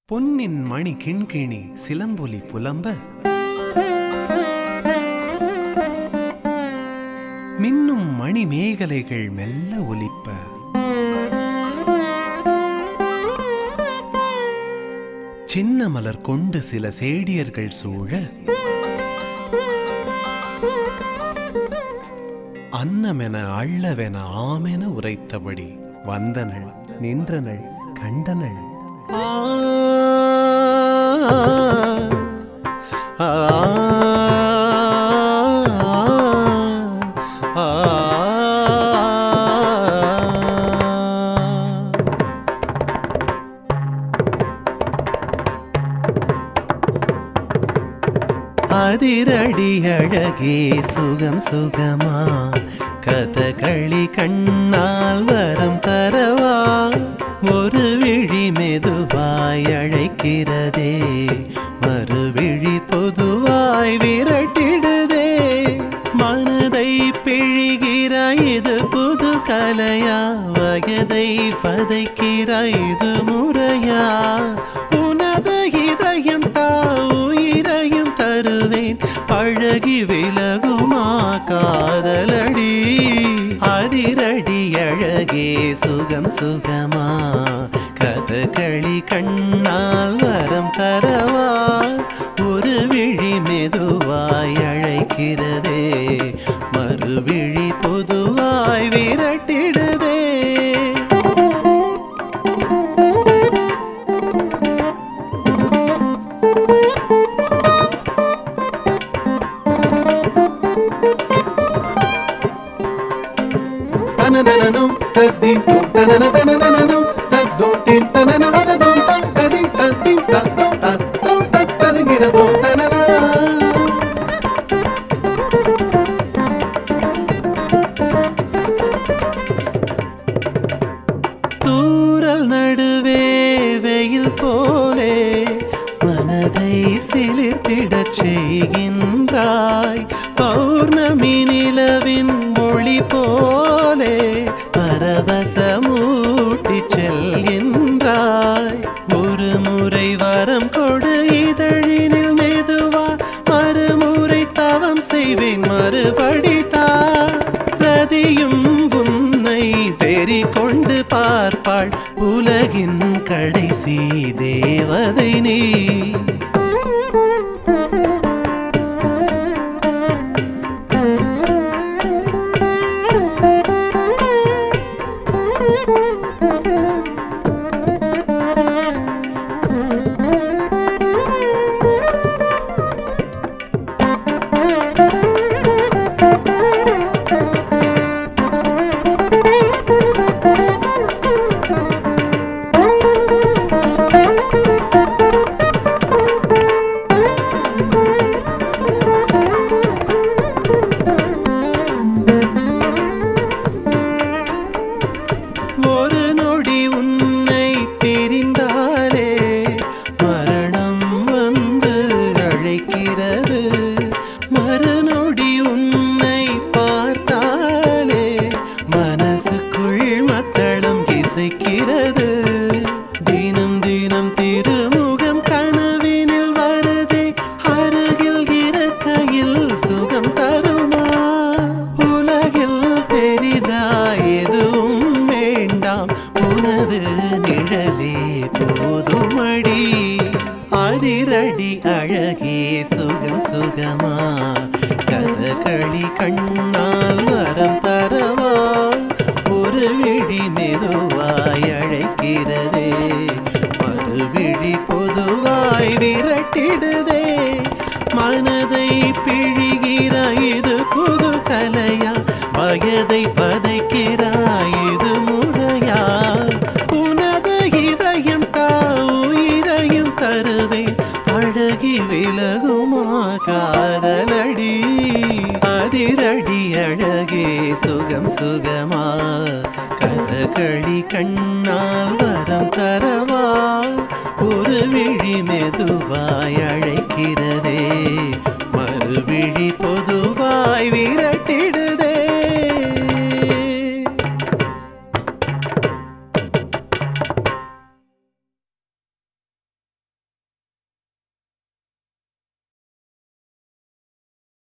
பொன்னின் மணி கிண்கிணி சிலம்பொலி புலம்ப மின்னும் மணி மேகலைகள் மெல்ல ஒலிப்ப சின்ன மலர் கொண்டு சில சேடியர்கள் சூழ அன்னமென அள்ளவென ஆமென உரைத்தபடி வந்தனள் நின்றனள் கண்டனள் ஆ ஆ ஆ அதிரடி அழகே சுகம் சுகமா கதகளி கண்ணால் வரம் தரவா ஒரு விழி மெதுவாய் அழைக்கிறதே மறுவிழி பொதுவாய் விரட்டிடுதே மனதை பிழிகிறாய் இது புது கலையா வயதை பதைக்கிறாய் இது முறையா உனது இதயம் தா உயிரையும் தருவேன் பழகி விலகுமா காதலடி அதிரடி அழகே சுகம் சுகமா கதகளி கண்ணால் வரம் தரவா ஒரு விழி மெதுவாய் அழைக்கிறதே மறுவிழி பொதுவாய் விரட்டிடுதே தனனனனும் தத்திம் தனனனனனனும் தத்தும் தின் தனனனனதும் தத்ததிம் தத்திம் தத்தும் தத்தும் தத்ததுங்கிறதும் தனனா தூரல் நடுவே வெயில் போலே மனதை சிலிர்த்திடச் செய்கின்றாய் பௌர்ணமி நிலவின் மொழி போலே பரவசமூட்டி செல்கின்றாய் ஒரு முறை வரம் கொடு இதழினில் மெதுவா மறுமுறை தவம் செய்வேன் மறுபடி தா ரதியும் உன்னை வெறி கொண்டு பார்ப்பாள் உலகின் கடைசி தேவதை நீ ஒரு நொடி உன்னை பிரிந்தாலே மரணம் வந்து அழைக்கிறது மறுநொடி உன்னை பார்த்தாலே மனசுக்குள் மத்தளம் இசைக்கிறது தினம் தினம் திருமுகம் கனவினில் வருதே அருகில் இருக்கையில் சுகம் தருமா உலகில் பெரிதா எதுவும் வேண்டாம் உனது நிழலே போதுமடி அதிரடி அழகே சுகம் சுகமா கதகளி கண்ணால் வரம் தரவா ஒரு விழி மெதுவாய் அழைக்கிறதே மறுவிழி பொதுவாய் விரட்டிடுதே மனதை பிழிகிறாய் இது புது கலையா வயதை பதைக்கிறாய் இது முறையா உனது இதயம் தா உயிரையும் தருவேன் அழகி விலகுமா காதலடி அதிரடி அழகே சுகம் சுகமா கதகளி கண்ணால் வரம் தரவா ஒரு விழி மெதுவாய் அழைக்கிறதே